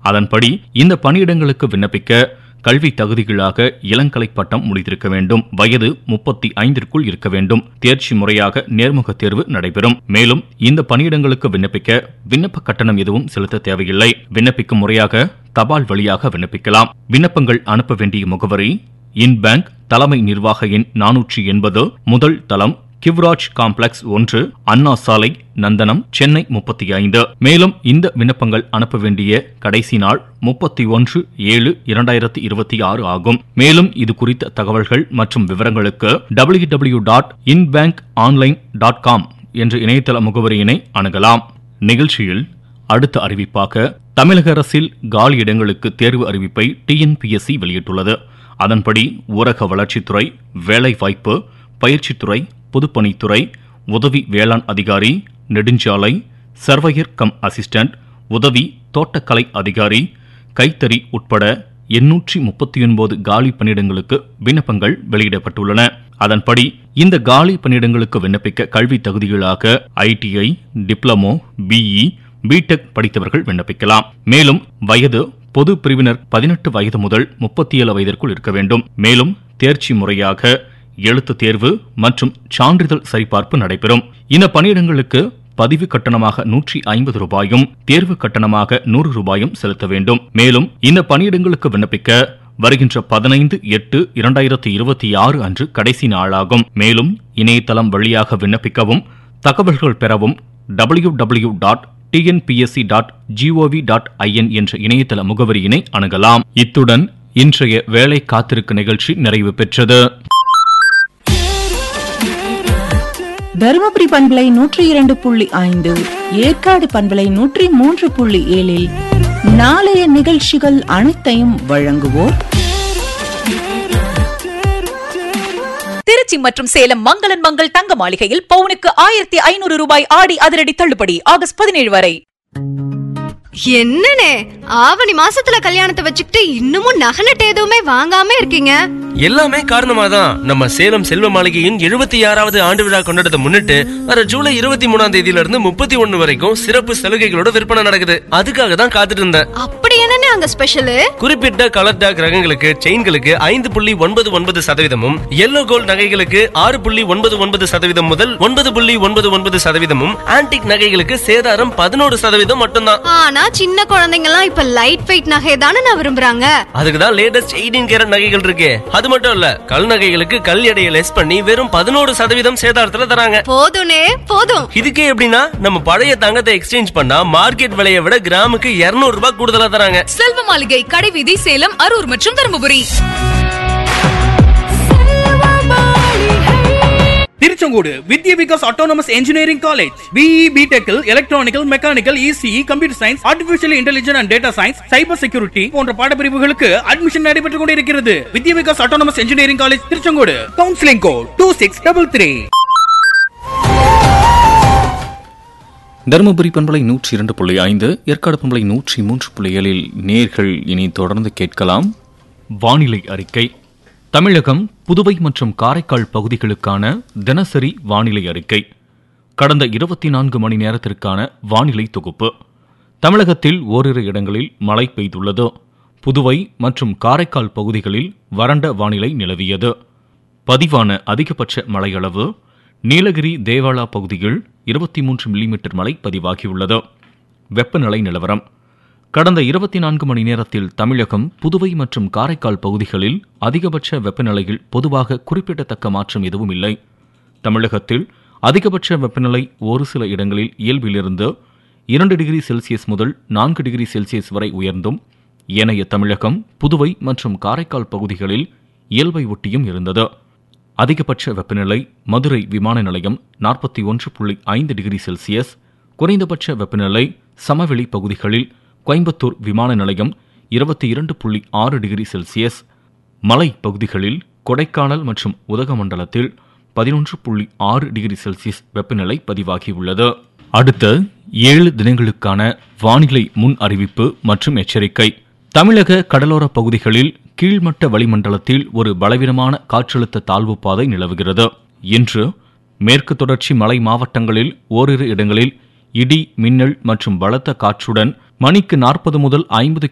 அதன்படி இந்த பணியிடங்களுக்கு விண்ணப்பிக்க கல்வி தகுதிகளாக இளங்கலை பட்டம் முடித்திருக்க வேண்டும் வயது முப்பத்தி ஐந்திற்குள் இருக்க வேண்டும் தேர்ச்சி முறையாக நேர்முக தேர்வு நடைபெறும் மேலும் இந்த பணியிடங்களுக்கு விண்ணப்பிக்க விண்ணப்ப கட்டணம் எதுவும் செலுத்த தேவையில்லை விண்ணப்பிக்கும் முறையாக தபால் வழியாக விண்ணப்பிக்கலாம் விண்ணப்பங்கள் அனுப்ப வேண்டிய முகவரி இன் பேங்க் தலைமை நிர்வாக எண் நானூற்றி எண்பது முதல் தளம் கிவ்ராஜ் காம்ப்ளெக்ஸ் ஒன்று அண்ணா சாலை நந்தனம் சென்னை முப்பத்தி ஐந்து மேலும் இந்த விண்ணப்பங்கள் அனுப்ப வேண்டிய கடைசி நாள் முப்பத்தி ஒன்று ஏழு இரண்டாயிரத்தி இருபத்தி ஆறு ஆகும் மேலும் இது குறித்த தகவல்கள் மற்றும் விவரங்களுக்கு W W dot inbank online dot com என்ற இணையதள முகவரியினை அணுகலாம் நிகழ்ச்சியில் அடுத்த அறிவிப்பாக தமிழக அரசில் காலி இடங்களுக்கு தேர்வு அறிவிப்பை டிஎன்பிஎஸ்சி வெளியிட்டுள்ளது அதன்படி ஊரக வளர்ச்சித்துறை வேலைவாய்ப்பு பயிற்சித்துறை பொதுப்பணித்துறை உதவி வேளாண் அதிகாரி நெடுஞ்சாலை சர்வையர் கம் அசிஸ்டன்ட் உதவி தோட்டக்கலை அதிகாரி கைத்தறி உட்பட எண்ணூற்றி முப்பத்தி ஒன்பது காலி பணியிடங்களுக்கு விண்ணப்பங்கள் வெளியிடப்பட்டுள்ளன அதன்படி இந்த காலி பணியிடங்களுக்கு விண்ணப்பிக்க கல்வி தகுதிகளாக ஐடிஐ டிப்ளமோ பிஇ பிடெக் படித்தவர்கள் விண்ணப்பிக்கலாம் மேலும் வயது பொது பிரிவினர் பதினெட்டு வயது முதல் முப்பத்தி ஏழு வயதிற்குள் இருக்க வேண்டும் மேலும் தேர்ச்சி முறையாக எழுத்து தேர்வு மற்றும் சான்றிதழ் சரிபார்ப்பு நடைபெறும் இந்த பணியிடங்களுக்கு பதிவு கட்டணமாக நூற்றி ஐம்பது ரூபாயும் தேர்வு கட்டணமாக நூறு ரூபாயும் செலுத்த வேண்டும் மேலும் இந்த பணியிடங்களுக்கு விண்ணப்பிக்க வருகின்ற பதினைந்து எட்டு இரண்டாயிரத்தி இருபத்தி ஆறு அன்று கடைசி நாளாகும் மேலும் இணையதளம் வழியாக விண்ணப்பிக்கவும் தகவல்கள் பெறவும் W W dot TNPSC dot GOV dot IN என்ற இணையதள முகவரியினை அணுகலாம் இத்துடன் இன்றைய வேலை காத்திருக்கு நிகழ்ச்சி நிறைவு பெற்றது தருமபுரி பண்பலை நூற்றி இரண்டு புள்ளி ஐந்து ஏற்காடு பண்பலை நூற்றி மூன்று புள்ளி ஏழில் நாளைய நிகழ்ச்சிகள் அனைத்தையும் வழங்குவோர் திருச்சி மற்றும் சேலம் மங்களன் மங்கள் தங்க மாளிகையில் பவுனுக்கு ஆயிரத்தி ஐநூறு ரூபாய் ஆடி அதிரடி தள்ளுபடி ஆகஸ்ட் பதினேழு வரை என்னனே ஆவணி மாசத்துல கல்யாணத்தை வச்சுக்கிட்டு இன்னமும் நகை நட்டு எதுவுமே வாங்காம இருக்கீங்க எல்லாமே காரணமா தான் நம்ம சேலம் செல்வ மாளிகையின் எழுபத்தி ஆறாவது ஆண்டு விழா கொண்டாடத்தை முன்னிட்டு வர ஜூலை இருபத்தி மூணாம் தேதியில இருந்து முப்பத்தி ஒண்ணு வரைக்கும் சிறப்பு சலுகைகளோட விற்பனை நடக்குது அதுக்காக தான் காத்துட்டு இருந்தேன் அப்படி என்னனே அங்க ஸ்பெஷல் குறிப்பிட்ட கலர் டாக் ரகங்களுக்கு செயின்களுக்கு ஐந்து புள்ளி ஒன்பது ஒன்பது சதவீதமும் எல்லோ கோல்ட் நகைகளுக்கு ஆறு புள்ளி ஒன்பது ஒன்பது சதவீதம் முதல் ஒன்பது புள்ளி ஒன்பது ஒன்பது சதவீதமும் ஆன்டிக் நகைகளுக்கு சேதாரம் பதினோரு சதவீதம் மட்டும்தான் ஆனா சின்ன குழந்தைங்க எல்லாம் இப்ப லைட் வெயிட் நகை தானே நான் விரும்புறாங்க அதுக்கு தான் லேட்டஸ்ட் எயிட்டீன் கேரட் நகைகள் இருக்கு அது மட்டும் இல்ல கல் நகைகளுக்கு கல் எடையை லெஸ் பண்ணி வெறும் பதினோரு சதவீதம் சேதாரத்துல தராங்க போதும்னே போதும் இதுக்கே எப்படின்னா நம்ம பழைய தங்கத்தை எக்ஸ்சேஞ்ச் பண்ணா மார்க்கெட் விலையை விட கிராமுக்கு 200 ரூபாய் கூடுதலா தராங்க செல்வ மாளிகை கடைவீதி சேலம் அரூர் மற்றும் Dharmapuri Tiruchengode Vidya Vikas autonomous engineering college BE பிடெக்கில் electronical mechanical ECE computer science artificial intelligence and data science cyber security போன்ற பாடப்பிரிவுகளுக்கு அட்மிஷன் நடைபெற்றுக் கொண்டிருக்கிறது Vidya Vikas autonomous engineering college Tiruchengode counselling code two six double three Dharmapuri பண்பலை நூற்றி இரண்டு புள்ளி ஐந்து ஏற்காடு பண்பலை நூற்றி மூன்று புள்ளி ஏழில் நேர்கள் இனி தொடர்ந்து கேட்கலாம் வானிலை அறிக்கை தமிழகம் புதுவை மற்றும் காரைக்கால் பகுதிகளுக்கான தினசரி வானிலை அறிக்கை கடந்த இருபத்தி நான்கு மணி நேரத்திற்கான வானிலை தொகுப்பு தமிழகத்தில் ஓரிரு இடங்களில் மழை பெய்துள்ளது புதுவை மற்றும் காரைக்கால் பகுதிகளில் வறண்ட வானிலை நிலவியது பதிவான அதிகபட்ச மழையளவு நீலகிரி தேவாலா பகுதியில் இருபத்தி மூன்று மில்லிமீட்டர் மழை பதிவாகியுள்ளது வெப்பநிலை நிலவரம் கடந்த இருபத்தி நான்கு மணி நேரத்தில் தமிழகம் புதுவை மற்றும் காரைக்கால் பகுதிகளில் அதிகபட்ச வெப்பநிலையில் பொதுவாக குறிப்பிடத்தக்க மாற்றம் எதுவும் இல்லை தமிழகத்தில் அதிகபட்ச வெப்பநிலை ஒரு சில இடங்களில் இயல்பிலிருந்து இரண்டு டிகிரி செல்சியஸ் முதல் நான்கு டிகிரி செல்சியஸ் வரை உயர்ந்தும் ஏனைய தமிழகம் புதுவை மற்றும் காரைக்கால் பகுதிகளில் இயல்பை ஒட்டியும் இருந்தது அதிகபட்ச வெப்பநிலை மதுரை விமான நிலையம் நாற்பத்தி ஒன்று புள்ளி ஐந்து டிகிரி செல்சியஸ் குறைந்தபட்ச வெப்பநிலை சமவெளி பகுதிகளில் கோயம்புத்தூர் விமான நிலையம் இருபத்தி இரண்டு புள்ளி ஆறு டிகிரி செல்சியஸ் மலை பகுதிகளில் கொடைக்கானல் மற்றும் உதகமண்டலத்தில் பதினொன்று புள்ளி ஆறு டிகிரி செல்சியஸ் வெப்பநிலை பதிவாகியுள்ளது அடுத்த ஏழு தினங்களுக்கான வானிலை முன் அறிவிப்பு மற்றும் எச்சரிக்கை தமிழக கடலோர பகுதிகளில் கீழ்மட்ட வளிமண்டலத்தில் ஒரு பலவீனமான காற்றழுத்த தாழ்வு பாதை நிலவுகிறது இன்று மேற்கு தொடர்ச்சி மலை மாவட்டங்களில் ஓரிரு இடங்களில் இடி மின்னல் மற்றும் பலத்த காற்றுடன் மணிக்கு நாற்பது முதல் ஐம்பது